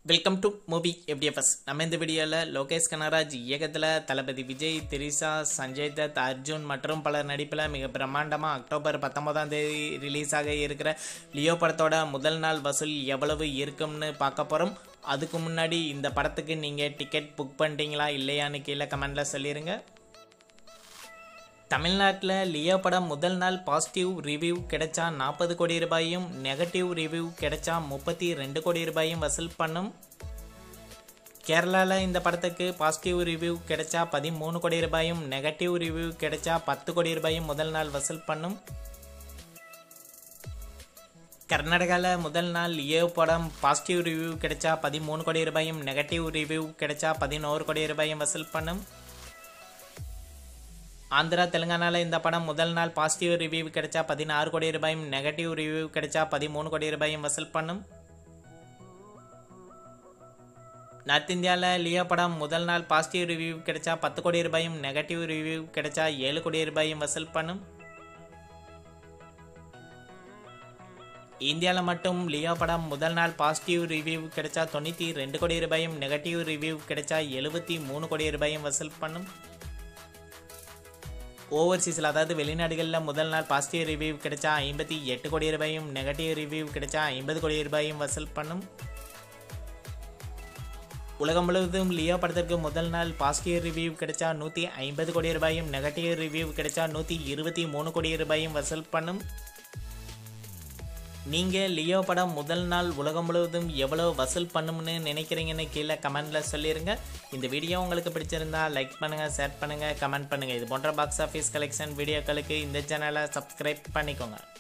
welcome to movie FDFS நம்ம இந்த வீடியோவில் லோகேஷ் கனராஜ் இயக்கத்தில் தளபதி விஜய் திரிஷா சஞ்சய் தத் அர்ஜுன் மற்றும் பலர் நடிப்பில் மிக பிரம்மாண்டமாக அக்டோபர் பத்தொன்பதாம் தேதி ரிலீஸ் ஆக இருக்கிற லியோ படத்தோட முதல் நாள் வசூல் எவ்வளவு இருக்கும்னு பார்க்க போகிறோம் அதுக்கு முன்னாடி இந்த படத்துக்கு நீங்கள் டிக்கெட் புக் பண்ணிட்டீங்களா இல்லையான்னு கீழே கமெண்டில் சொல்லிடுங்க தமிழ்நாட்டில் லியோ படம் முதல் நாள் பாசிட்டிவ் ரிவ்யூ கிடைச்சா நாற்பது கோடி ரூபாயும் நெகட்டிவ் ரிவ்யூ கிடைச்சா முப்பத்தி ரெண்டு கோடி ரூபாயும் வசூல் பண்ணும் கேரளாவில் இந்த படத்துக்கு பாசிட்டிவ் ரிவ்யூ கிடைச்சா பதிமூணு கோடி ரூபாயும் நெகட்டிவ் ரிவ்யூ கிடைச்சா பத்து கோடி ரூபாயும் முதல் நாள் வசூல் பண்ணும் கர்நாடகாவில் முதல் நாள் லியோ படம் பாசிட்டிவ் ரிவ்யூ கிடைச்சா பதிமூணு கோடி ரூபாயும் நெகட்டிவ் ரிவ்யூ கிடைச்சா பதினோரு கோடி ரூபாயும் வசூல் பண்ணும் ஆந்திரா தெலுங்கானாவில் இந்த படம் முதல் நாள் பாசிட்டிவ் ரிவ்யூ கிடைச்சா பதினாறு கோடி ரூபாயும் நெகட்டிவ் ரிவ்யூ கிடைச்சா பதிமூணு கோடி ரூபாயும் வசூல் பண்ணும் நார்த் இந்தியாவில் லியோ படம் முதல் நாள் பாசிட்டிவ் ரிவ்யூ கிடைச்சா பத்து கோடி ரூபாயும் நெகட்டிவ் ரிவ்யூ கிடைச்சா ஏழு கோடி ரூபாயும் வசூல் பண்ணும் இந்தியாவில் மட்டும் லியோ படம் முதல் நாள் பாசிட்டிவ் ரிவ்யூ கிடைச்சா தொண்ணூற்றி ரெண்டு கோடி ரூபாயும் நெகட்டிவ் ரிவ்யூ கிடைச்சா எழுபத்தி மூணு கோடி ரூபாயும் வசூல் பண்ணும் ஓவர்சீஸில் அதாவது வெளிநாடுகளில் முதல் நாள் பாசிட்டிவ் ரிவ்யூ கிடைச்சா ஐம்பத்தி எட்டு கோடி ரூபாயும் நெகட்டிவ் ரிவ்யூ கிடைச்சா ஐம்பது கோடி ரூபாயும் வசூல் பண்ணும் உலகம் முழுவதும் லியோ படத்திற்கு முதல் நாள் பாசிட்டிவ் ரிவ்யூ கிடைச்சா நூற்றி ஐம்பது கோடி ரூபாயும் நெகட்டிவ் ரிவ்யூ கிடைச்சா நூற்றி இருபத்தி மூணு கோடி ரூபாயும் வசூல் பண்ணும் நீங்கள் லியோ படம் முதல் நாள் உலகம் முழுவதும் எவ்வளோ வசூல் பண்ணும்னு நினைக்கிறீங்கன்னு கீழே கமெண்டில் சொல்லிடுங்க இந்த வீடியோ உங்களுக்கு பிடிச்சிருந்தா லைக் பண்ணுங்கள் ஷேர் பண்ணுங்கள் கமெண்ட் பண்ணுங்கள் இது போன்ற பாக்ஸ் ஆஃபீஸ் கலெக்ஷன் வீடியோக்களுக்கு இந்த சேனலை சப்ஸ்கிரைப் பண்ணிக்கோங்க